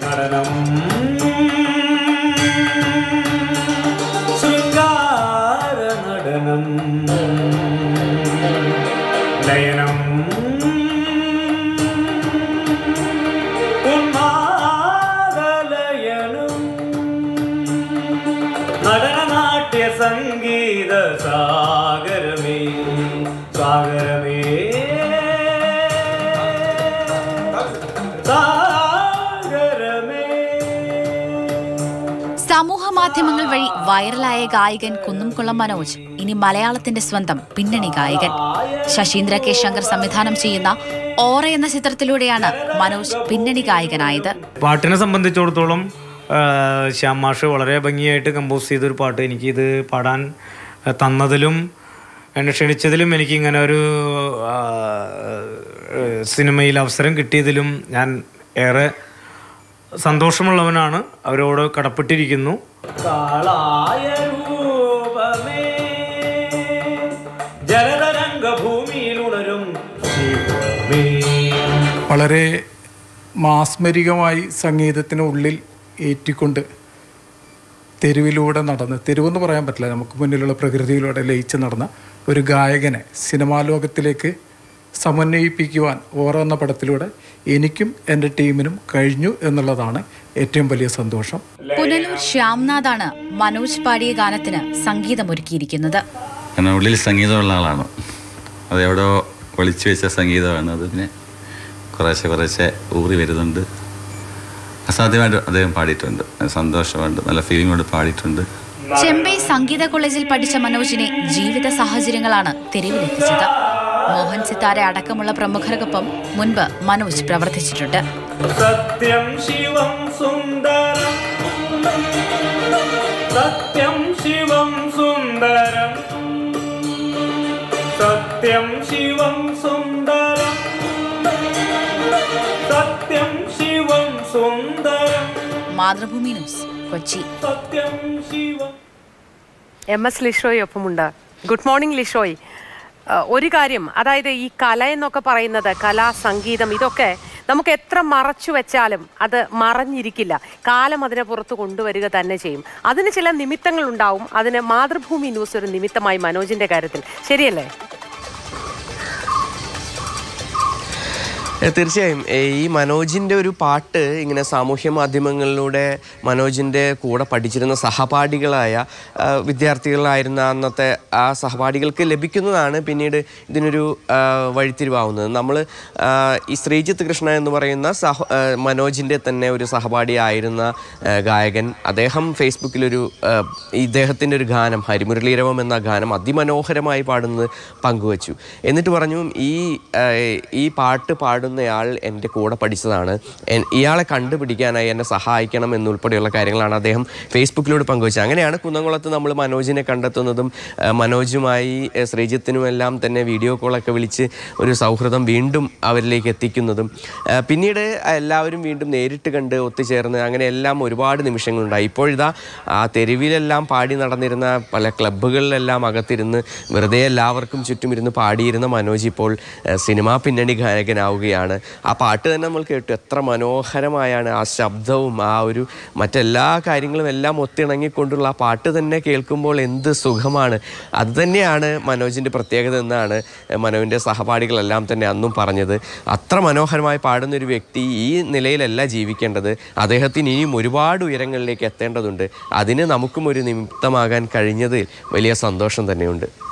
നടനം ശൃംഗാര നടനം ലയനം ഉന്മാദലയനം നടനനാട്യ സംഗീത സാഗരമേ സാഗരമേ സാഗരമേ സമൂഹ മാധ്യമങ്ങൾ വഴി വൈറലായ ഗായകൻ കുന്നംകുളം മനോജ് ഇനി മലയാളത്തിന്റെ സ്വന്തം പിന്നണി ഗായകൻ ശശീന്ദ്ര കെ ശങ്കർ സംവിധാനം ചെയ്യുന്ന ഓറ എന്ന ചിത്രത്തിലൂടെയാണ് മനോജ് പിന്നണി ഗായകനായത് പാട്ടിനെ സംബന്ധിച്ചിടത്തോളം ആ, ശ്യാം മാഷ് വളരെ ഭംഗിയായിട്ട് കമ്പോസ് ചെയ്തൊരു പാട്ട് എനിക്കിത് പാടാൻ ആ, തന്നതിലും എന്നെ ക്ഷണിച്ചതിലും എനിക്ക് ഇങ്ങനെ ഒരു ആ, ആ, സിനിമയിൽ അവസരം കിട്ടിയതിലും ഞാൻ ഏറെ സന്തോഷമുള്ളവനാണ് അവരോട് കടപ്പെട്ടിരിക്കുന്നു കാളായ രൂപമേ ജലതരംഗഭൂമിയിൽ ഉണരും ശിവമേ വളരെ മാസ്മരികമായി സംഗീതത്തിന് ഉള്ളിൽ ഏറ്റിക്കൊണ്ട് തെരുവിലൂടെ നടന്ന് തെരുവെന്ന് പറയാൻ പറ്റില്ല നമുക്ക് മുന്നിലുള്ള പ്രകൃതിയിലൂടെ ലയിച്ച് നടന്ന ഒരു ഗായകനെ സിനിമാ ലോകത്തിലേക്ക് സമന്വയിപ്പിക്കുവാൻ ഓരോ എന്ന പടത്തിലൂടെ എനിക്കും എൻ്റെ ടീമിനും കഴിഞ്ഞു എന്നുള്ളതാണ് ഏറ്റവും വലിയ സന്തോഷം പുനലൂർ ശ്യാംനാഥാണ് മനോജ് പാടിയ ഗാനത്തിന് സംഗീതമൊരുക്കിയിരിക്കുന്നത് കാരണം ഉള്ളിൽ സംഗീതമുള്ള ആളാണ് അത് എവിടെയോ ഒളിച്ചു വെച്ച സംഗീതമാണ് അത് പിന്നെ കുറേശ്ശെ കുറേശ്ശെ ഊറി വരുന്നുണ്ട് അസാധ്യമായിട്ട് അദ്ദേഹം പാടിയിട്ടുണ്ട് സന്തോഷമുണ്ട് നല്ല ഫീലിംഗോട് പാടിയിട്ടുണ്ട് ചെമ്പൈ സംഗീത കോളേജിൽ പഠിച്ച മനോജിനെ ജീവിത സാഹചര്യങ്ങളാണ് തെരുവിലെത്തിച്ചത് മോഹൻ സിത്താര അടക്കമുള്ള പ്രമുഖർക്കൊപ്പം മുൻപ് മനോജ് പ്രവർത്തിച്ചിട്ടുണ്ട് സത്യം ശിവം സുന്ദരം സത്യം ശിവം സുന്ദരം സത്യം ശിവം സുന്ദരം സത്യം ശിവം സുന്ദരം മാതൃഭൂമി ന്യൂസ് കൊച്ചി സത്യം ശിവം എം എസ് ലിഷോയ് ഒപ്പമുണ്ട് ഗുഡ് മോർണിംഗ് ലിഷോയ് ആ, ഒരു കാര്യം അതായത് ഈ കല എന്നൊക്കെ പറയുന്നത് കല സംഗീതം ഇതൊക്കെ നമുക്ക് എത്ര മറച്ചു വെച്ചാലും അത് മറഞ്ഞിരിക്കില്ല കാലം അതിനെ പുറത്ത് കൊണ്ടുവരിക തന്നെ ചെയ്യും അതിന് ചില നിമിത്തങ്ങൾ ഉണ്ടാവും അതിന് മാതൃഭൂമി ന്യൂസ് ഒരു നിമിത്തമായി മനോജിന്റെ കാര്യത്തിൽ ശരിയല്ലേ ഏ, തീർച്ചയായും ഏ, ഈ മനോജിൻ്റെ ഒരു പാട്ട് ഇങ്ങനെ സാമൂഹ്യ മാധ്യമങ്ങളിലൂടെ മനോജിൻ്റെ കൂടെ പഠിച്ചിരുന്ന സഹപാഠികളായ ആ, വിദ്യാർത്ഥികളായിരുന്ന അന്നത്തെ ആ സഹപാഠികൾക്ക് ലഭിക്കുന്നതാണ് പിന്നീട് ഇതിനൊരു ആ, വഴിത്തിരിവാവുന്നത് നമ്മൾ ഈ ശ്രീജിത്ത് കൃഷ്ണ എന്ന് പറയുന്ന സഹ ആ, മനോജിൻ്റെ തന്നെ ഒരു സഹപാഠിയായിരുന്ന ആ, ഗായകൻ അദ്ദേഹം ഫേസ്ബുക്കിലൊരു ആ, ഇദ്ദേഹത്തിൻ്റെ ഒരു ഗാനം ഹരിമുരളീരവം എന്ന ഗാനം അതിമനോഹരമായി പാടുന്നത് പങ്കുവച്ചു എന്നിട്ട് പറഞ്ഞു ഈ ആ, ഈ പാട്ട് പാടുന്നയാൾ എൻ്റെ കൂടെ പഠിച്ചതാണ് എൻ- ഇയാളെ കണ്ടുപിടിക്കാനായി എന്നെ സഹായിക്കണം എന്നുൾപ്പെടെയുള്ള കാര്യങ്ങളാണ് അദ്ദേഹം ഫേസ്ബുക്കിലൂടെ പങ്കുവച്ചത് അങ്ങനെയാണ് കുന്നംകുളത്ത് നമ്മൾ മനോജിനെ കണ്ടെത്തുന്നതും ആ, മനോജുമായി ആ, ശ്രീജിത്തിനും എല്ലാം തന്നെ വീഡിയോ കോളൊക്കെ വിളിച്ച് ഒരു സൗഹൃദം വീണ്ടും അവരിലേക്ക് എത്തിക്കുന്നതും ആ, പിന്നീട് എല്ലാവരും വീണ്ടും നേരിട്ട് കണ്ട് ഒത്തുചേർന്ന് അങ്ങനെ എല്ലാം ഒരുപാട് നിമിഷങ്ങളുണ്ടായി ഇപ്പോഴിതാ ആ തെരുവിലെല്ലാം പാടി നടന്നിരുന്ന പല ക്ലബ്ബുകളിലെല്ലാം അകത്തിരുന്ന് വെറുതെ എല്ലാവർക്കും ചുറ്റും ഇരുന്ന് പാടിയിരുന്ന മനോജ് ഇപ്പോൾ ആ, സിനിമാ പിന്നണി ഗായകനാവുകയാണ് ആ പാട്ട് തന്നെ നമ്മൾ കേട്ടു എത്ര മനോഹരമായാണ് ആ ശബ്ദവും ആ ഒരു മറ്റെല്ലാ കാര്യങ്ങളും എല്ലാം ഒത്തിണങ്ങിക്കൊണ്ടുള്ള ആ പാട്ട് തന്നെ കേൾക്കുമ്പോൾ എന്ത് സുഖമാണ് അത് തന്നെയാണ് മനോജിൻ്റെ പ്രത്യേകത എന്നാണ് മനോജിൻ്റെ സഹപാഠികളെല്ലാം തന്നെ അന്നും പറഞ്ഞത് അത്ര മനോഹരമായി പാടുന്ന ഒരു വ്യക്തി ഈ നിലയിലല്ല ജീവിക്കേണ്ടത് അദ്ദേഹത്തിന് ഇനിയും ഒരുപാട് ഉയരങ്ങളിലേക്ക് എത്തേണ്ടതുണ്ട് അതിന് നമുക്കും ഒരു നിമിത്തമാകാൻ കഴിഞ്ഞതിൽ വലിയ സന്തോഷം തന്നെയുണ്ട്